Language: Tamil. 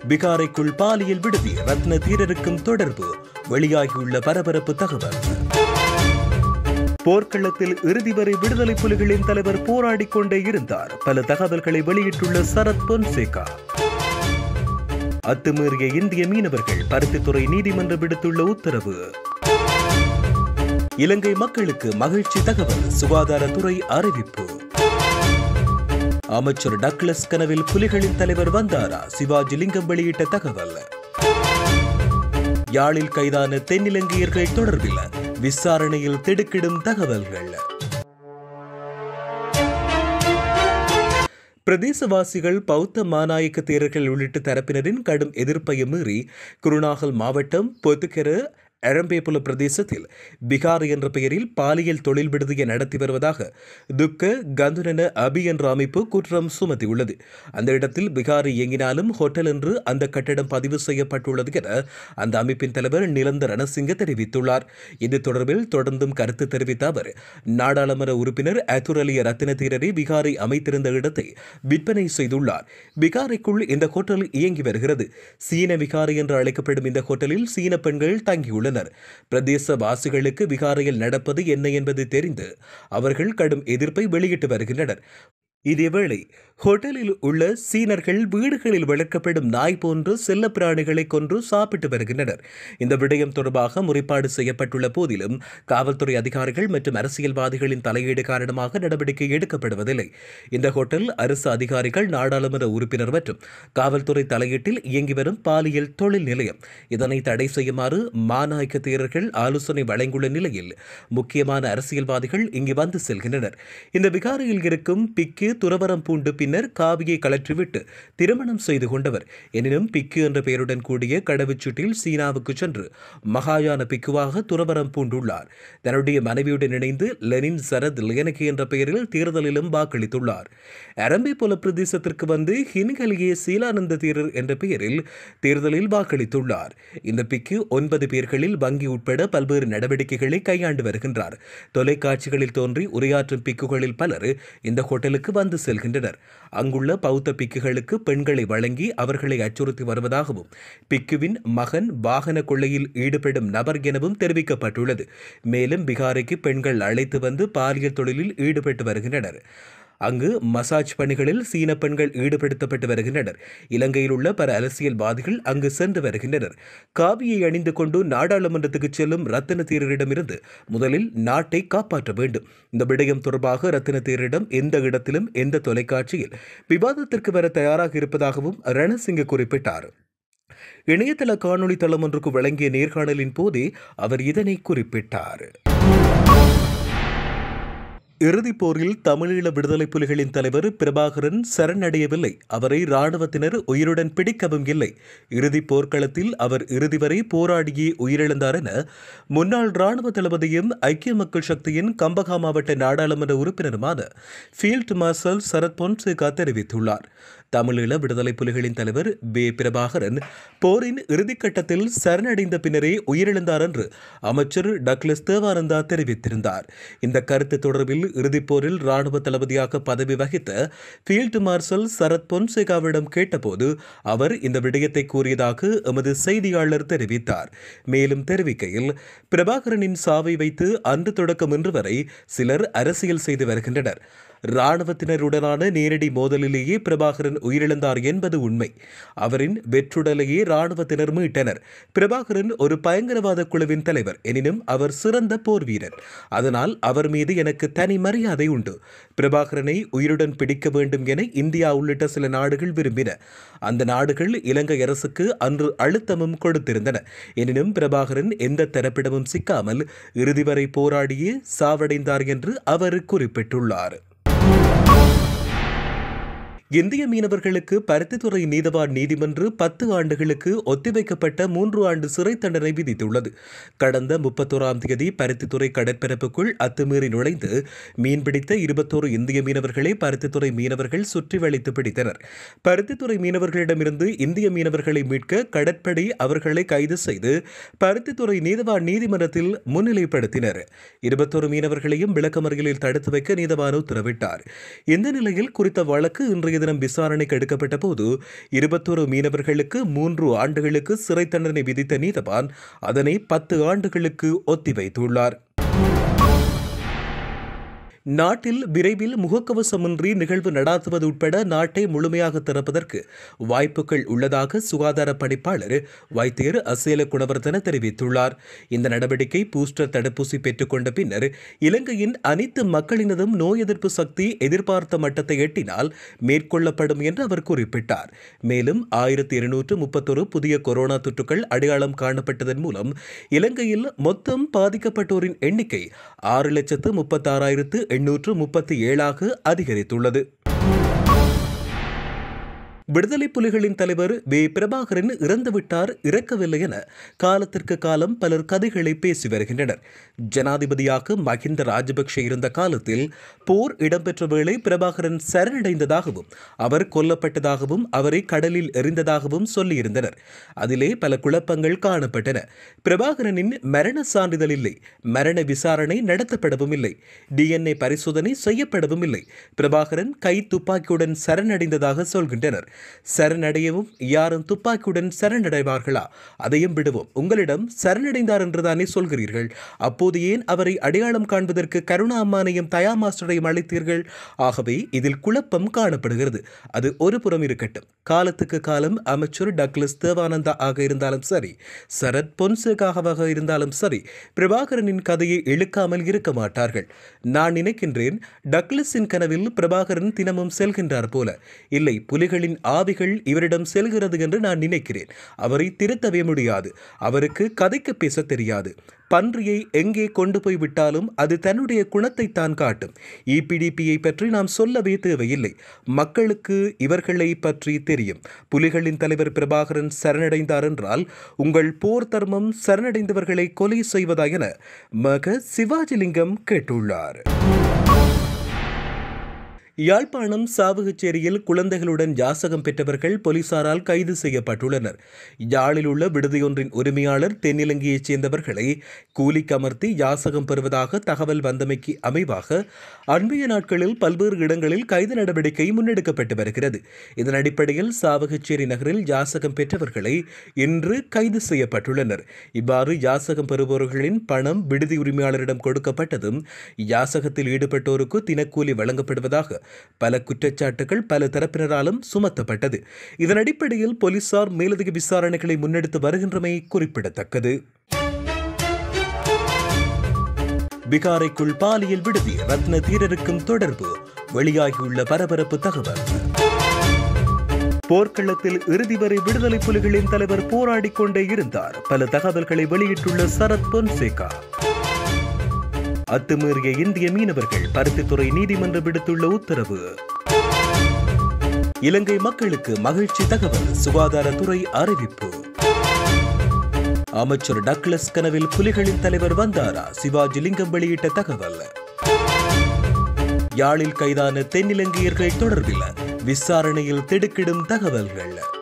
பிகாரைக்குள் பாலியல் விடுதி ரத்ன தீரருக்கும் தொடர்பு வெளியாகியுள்ள பரபரப்பு தகவல் போர்க்களத்தில் இறுதி வரை விடுதலை புலிகளின் தலைவர் போராடிக் கொண்டே இருந்தார் பல தகவல்களை வெளியிட்டுள்ள சரத் பொன்சேகா அத்துமீறிய இந்திய மீனவர்கள் பருத்தித்துறை நீதிமன்றம் விடுத்துள்ள உத்தரவு இலங்கை மக்களுக்கு மகிழ்ச்சி தகவல் சுகாதாரத்துறை அறிவிப்பு அமைச்சர் டக்ளஸ் கனவில் புலிகளின் தலைவர் வந்தாரா சிவாஜி லிங்கம் வெளியிட்ட தகவல் யாழில் கைதான தென்னிலங்கையர்கள் தொடர்பில் விசாரணையில் திடுக்கிடும் தகவல்கள் பிரதேசவாசிகள் பௌத்த மாநாயக்க தேரர்கள் உள்ளிட்ட தரப்பினரின் கடும் எதிர்ப்பை மீறி குருநாகல் மாவட்டம் பொத்துக்கெரு எரம்பேபுல பிரதேசத்தில் பிகார் என்ற பெயரில் பாலியல் தொழில் விடுதியை நடத்தி வருவதாக துக்க கந்துனன அபி என்ற அமைப்பு குற்றம் சுமத்தியுள்ளது அந்த இடத்தில் பிகார் இயங்கினாலும் ஹோட்டல் என்று அந்த கட்டடம் பதிவு செய்யப்பட்டுள்ளது என அந்த அமைப்பின் தலைவர் நிலந்த ரணசிங்க தெரிவித்துள்ளார் இது தொடர்பில் தொடர்ந்தும் கருத்து தெரிவித்த அவர் நாடாளுமன்ற உறுப்பினர் அத்துர் அலி ரத்தினதீரரை பிகாரை அமைத்திருந்த இடத்தை விற்பனை செய்துள்ளார் பிகாரைக்குள் இந்த ஹோட்டல் இயங்கி வருகிறது சீன விகாரை என்று அழைக்கப்படும் இந்த ஹோட்டலில் சீன பெண்கள் தங்கியுள்ளனர் பிரதேச வாசிகளுக்கு விகாரையில் நடப்பது என்ன என்பது தெரிந்து அவர்கள் கடும் எதிர்ப்பை வெளியிட்டு வருகின்றனர் இதேவேளை ஹோட்டலில் உள்ள சீனர்கள் வீடுகளில் வளர்க்கப்படும் நாய் போன்று செல்ல பிராணிகளை கொன்று சாப்பிட்டு வருகின்றனர் இந்த விடயம் தொடர்பாக முறைப்பாடு செய்யப்பட்டுள்ள போதிலும் காவல்துறை அதிகாரிகள் மற்றும் அரசியல்வாதிகளின் தலையீடு காரணமாக நடவடிக்கை எடுக்கப்படுவதில்லை இந்த ஹோட்டல் அரசு அதிகாரிகள் நாடாளுமன்ற உறுப்பினர் மற்றும் காவல்துறை தலையீட்டில் இயங்கி வரும் பாலியல் தொழில் நிலையம் இதனை தடை செய்யுமாறு மாநாயக்க தேரர்கள் ஆலோசனை வழங்கியுள்ள நிலையில் முக்கியமான அரசியல்வாதிகள் இங்கு வந்து செல்கின்றனர் இந்த விகாரையில் இருக்கும் பிக்கு துறவரம் பூண்டு பின்னர் காவியை கலற்றிவிட்டு திருமணம் செய்து கொண்டவர் எனினும் பிக்கு என்ற பெயருடன் கூடிய கடவுச்சீட்டில் சீனாவுக்கு சென்று மகாயான பிக்குவாக துறவரம் பூண்டுள்ளார் தன்னுடைய மனைவியுடன் இணைந்து லெனின் சரத் லியனகி என்ற பெயரில் தேர்தலிலும் வாக்களித்துள்ளார் அரம்பிபுல பிரதேசத்திற்கு வந்து ஹின்கலியே சீலானந்த தேரர் என்ற பெயரில் தேர்தலில் வாக்களித்துள்ளார் இந்த பிக்கு ஒன்பது பேர்களில் வங்கி உட்பட பல்வேறு நடவடிக்கைகளை கையாண்டு வருகின்றார் தொலைக்காட்சிகளில் தோன்றி உரையாற்றும் பிக்குகளில் பலர் இந்த ஹோட்டலுக்கு வந்து செல்கின்றனர் அங்குள்ள பௌத்த பிக்குகளுக்கு பெண்களை வழங்கி அவர்களை அச்சுறுத்தி வருவதாகவும் பிக்குவின் மகன் வாகன கொள்ளையில் ஈடுபடும் நபர் எனவும் தெரிவிக்கப்பட்டுள்ளது மேலும் பிகாரைக்கு பெண்கள் அழைத்து வந்து பாலியல் தொழிலில் ஈடுபட்டு வருகின்றனர் அங்கு மசாஜ் பணிகளில் சீன பெண்கள் ஈடுபடுத்தப்பட்டு வருகின்றனர் இலங்கையில் உள்ள பல அரசியல்வாதிகள் அங்கு சென்று வருகின்றனர் காவியை அணிந்து கொண்டு நாடாளுமன்றத்துக்கு செல்லும் ரத்தின தீரரிடமிருந்து முதலில் நாட்டை காப்பாற்ற வேண்டும் இந்த விடயம் தொடர்பாக ரத்தின தீரரிடம் எந்த இடத்திலும் எந்த தொலைக்காட்சியில் விவாதத்திற்கு வர தயாராக இருப்பதாகவும் ரணசிங்க குறிப்பிட்டார் இணையதள காணொளி தளம் ஒன்றுக்கு வழங்கிய நேர்காணலின் போதே அவர் இதனை குறிப்பிட்டார் இறுதிப் போரில் தமிழீழ விடுதலை புலிகளின் தலைவர் பிரபாகரன் சரணடையவில்லை அவரை இராணுவத்தினர் உயிருடன் பிடிக்கவும் இல்லை இறுதிப் போர்க்களத்தில் அவர் இறுதி வரை போராடியே உயிரிழந்தார் என முன்னாள் இராணுவ தளபதியும் ஐக்கிய மக்கள் சக்தியின் கம்பகா மாவட்ட நாடாளுமன்ற உறுப்பினருமான ஃபீல்ட் மார்ஷல் சரத் பொன்சேகா தெரிவித்துள்ளார் தமிழீழ விடுதலை புலிகளின் தலைவர் பே பிரபாகரன் போரின் இறுதிக்கட்டத்தில் சரணடைந்த பின்னரே உயிரிழந்தார் என்று அமைச்சர் டக்ளஸ் தேவானந்தா தெரிவித்திருந்தார் இந்த கருத்து தொடர்பில் இறுதிப் போரில் ராணுவ தளபதியாக பதவி வகித்த ஃபீல்டு மார்ஷல் சரத் பொன்சேகாவிடம் கேட்டபோது அவர் இந்த விடயத்தை கூறியதாக எமது செய்தியாளர் தெரிவித்தார் மேலும் தெரிவிக்கையில் பிரபாகரனின் சாவை வைத்து அன்று தொடக்கம் இன்று வரை சிலர் அரசியல் செய்து வருகின்றனர் இராணுவத்தினருடனான நேரடி மோதலிலேயே பிரபாகரன் உயிரிழந்தார் என்பது உண்மை அவரின் வெற்றுடலையே இராணுவத்தினர் மீட்டனர் பிரபாகரன் ஒரு பயங்கரவாத குழுவின் தலைவர் எனினும் அவர் சிறந்த போர் வீரர் அதனால் அவர் மீது எனக்கு தனி மரியாதை உண்டு பிரபாகரனை உயிருடன் பிடிக்க வேண்டும் என இந்தியா உள்ளிட்ட சில நாடுகள் விரும்பின அந்த நாடுகள் இலங்கை அரசுக்கு அன்று அழுத்தமும் கொடுத்திருந்தன எனினும் பிரபாகரன் எந்த தரப்பிடமும் சிக்காமல் இறுதி வரை போராடியே சாவடைந்தார் என்று அவர் குறிப்பிட்டுள்ளார் இந்திய மீனவர்களுக்கு பருத்தித்துறை நீதவான் நீதிமன்று பத்து ஆண்டுகளுக்கு ஒத்திவைக்கப்பட்ட மூன்று ஆண்டு சிறை தண்டனை விதித்துள்ளது கடந்த முப்பத்தோராம் தேதி பருத்தித்துறை கடற்பரப்புக்குள் அத்துமீறி நுழைந்து மீன்பிடித்த இருபத்தோரு இந்திய மீனவர்களை பருத்தித்துறை மீனவர்கள் சுற்றி வளைத்து பிடித்தனர் பருத்தித்துறை மீனவர்களிடமிருந்து இந்திய மீனவர்களை மீட்க கடற்படை அவர்களை கைது செய்து பருத்தித்துறை நீதவான் நீதிமன்றத்தில் முன்னிலைப்படுத்தினர் இருபத்தோரு மீனவர்களையும் விளக்கமறியலில் தடுத்து வைக்க நீதவான் உத்தரவிட்டார் இந்த நிலையில் குறித்த வழக்கு இன்றைய நேற்றைய தினம் விசாரணைக்கு எடுக்கப்பட்ட போது இருபத்தோரு மீனவர்களுக்கு மூன்று ஆண்டுகளுக்கு சிறை தண்டனை விதித்த நீதவான் அதனை பத்து ஆண்டுகளுக்கு ஒத்திவைத்துள்ளார் நாட்டில் விரைவில் முகக்கவசமின்றி நிகழ்வு நடாத்துவது உட்பட நாட்டை முழுமையாக திறப்பதற்கு வாய்ப்புகள் உள்ளதாக சுகாதார பணிப்பாளர் வைத்தியர் அசேல குணவர்தன தெரிவித்துள்ளார் இந்த நடவடிக்கை பூஸ்டர் தடுப்பூசி பெற்றுக்கொண்ட பின்னர் இலங்கையின் அனைத்து மக்களினதும் நோய் எதிர்ப்பு சக்தி எதிர்பார்த்த மட்டத்தை எட்டினால் மேற்கொள்ளப்படும் என்று அவர் குறிப்பிட்டார் மேலும் ஆயிரத்தி இருநூற்று முப்பத்தொரு புதிய கொரோனா தொற்றுகள் அடையாளம் காணப்பட்டதன் மூலம் இலங்கையில் மொத்தம் பாதிக்கப்பட்டோரின் எண்ணிக்கை ஆறு லட்சத்து முப்பத்தாறாயிரத்து எண்ணூற்று முப்பத்தி ஏழாக அதிகரித்துள்ளது விடுதலை புலிகளின் தலைவர் வே பிரபாகரன் இறந்துவிட்டார் இறக்கவில்லை என காலத்திற்கு காலம் பலர் கதைகளை பேசி வருகின்றனர் ஜனாதிபதியாக மஹிந்த ராஜபக்ஷ இருந்த காலத்தில் போர் இடம்பெற்ற வேளை பிரபாகரன் சரணடைந்ததாகவும் அவர் கொல்லப்பட்டதாகவும் அவரை கடலில் எறிந்ததாகவும் சொல்லியிருந்தனர் அதிலே பல குழப்பங்கள் காணப்பட்டன பிரபாகரனின் மரண சான்றிதழ் இல்லை மரண விசாரணை நடத்தப்படவும் இல்லை டிஎன்ஏ பரிசோதனை செய்யப்படவும் இல்லை பிரபாகரன் கை துப்பாக்கியுடன் சரணடைந்ததாக சொல்கின்றனர் சரணடையவும் யாரும் துப்பாக்கியுடன் சரணடைவார்களா அதையும் விடுவோம் உங்களிடம் சரணடைந்தார் என்றுதானே சொல்கிறீர்கள் அப்போது ஏன் அவரை அடையாளம் காண்பதற்கு கருணா அம்மானையும் தயா மாஸ்டரையும் அழைத்தீர்கள் ஆகவே இதில் குழப்பம் காணப்படுகிறது அது ஒரு புறம் இருக்கட்டும் காலத்துக்கு காலம் அமைச்சர் டக்ளஸ் தேவானந்தா ஆக இருந்தாலும் சரி சரத் பொன்சேகாவாக இருந்தாலும் சரி பிரபாகரனின் கதையை இழுக்காமல் இருக்க மாட்டார்கள் நான் நினைக்கின்றேன் டக்ளஸின் கனவில் பிரபாகரன் தினமும் செல்கின்றார் போல இல்லை புலிகளின் ஆவிகள் இவரிடம் செல்கிறது என்று நான் நினைக்கிறேன் அவரை திருத்தவே முடியாது அவருக்கு கதைக்கு பேச தெரியாது பன்றியை எங்கே கொண்டு போய் விட்டாலும் அது தன்னுடைய குணத்தை தான் காட்டும் இபிடிபியை பற்றி நாம் சொல்லவே தேவையில்லை மக்களுக்கு இவர்களை பற்றி தெரியும் புலிகளின் தலைவர் பிரபாகரன் சரணடைந்தார் என்றால் உங்கள் போர் தர்மம் சரணடைந்தவர்களை கொலை செய்வதா என மக சிவாஜிலிங்கம் கேட்டுள்ளார் யாழ்ப்பாணம் சாவகச்சேரியில் குழந்தைகளுடன் யாசகம் பெற்றவர்கள் போலீசாரால் கைது செய்யப்பட்டுள்ளனர் யாழில் உள்ள விடுதியொன்றின் உரிமையாளர் தென்னிலங்கையைச் சேர்ந்தவர்களை கூலிக்கு அமர்த்தி யாசகம் பெறுவதாக தகவல் வந்தமைக்கு அமைவாக அண்மைய நாட்களில் பல்வேறு இடங்களில் கைது நடவடிக்கை முன்னெடுக்கப்பட்டு வருகிறது இதன் அடிப்படையில் சாவகச்சேரி நகரில் யாசகம் பெற்றவர்களை இன்று கைது செய்யப்பட்டுள்ளனர் இவ்வாறு யாசகம் பெறுபவர்களின் பணம் விடுதி உரிமையாளரிடம் கொடுக்கப்பட்டதும் யாசகத்தில் ஈடுபட்டோருக்கு தினக்கூலி வழங்கப்படுவதாக பல குற்றச்சாட்டுகள் பல தரப்பினராலும் சுமத்தப்பட்டது இதன் அடிப்படையில் போலீசார் மேலதிக விசாரணைகளை முன்னெடுத்து வருகின்றமை குறிப்பிடத்தக்கது பீகாரைக்குள் பாலியல் விடுதி ரத்ன தீரருக்கும் தொடர்பு வெளியாகியுள்ள பரபரப்பு தகவல் போர்க்களத்தில் இறுதி வரை விடுதலை புலிகளின் தலைவர் போராடிக் கொண்டே இருந்தார் பல தகவல்களை வெளியிட்டுள்ள சரத் பொன்சேகா அத்துமீறிய இந்திய மீனவர்கள் பருத்தித்துறை நீதிமன்றம் விடுத்துள்ள உத்தரவு இலங்கை மக்களுக்கு மகிழ்ச்சி தகவல் சுகாதாரத்துறை அறிவிப்பு அமைச்சர் டக்ளஸ் கனவில் புலிகளின் தலைவர் வந்தாரா சிவாஜி லிங்கம் வெளியிட்ட தகவல் யாழில் கைதான தென்னிலங்கையர்கள் தொடர்பில் விசாரணையில் திடுக்கிடும் தகவல்கள்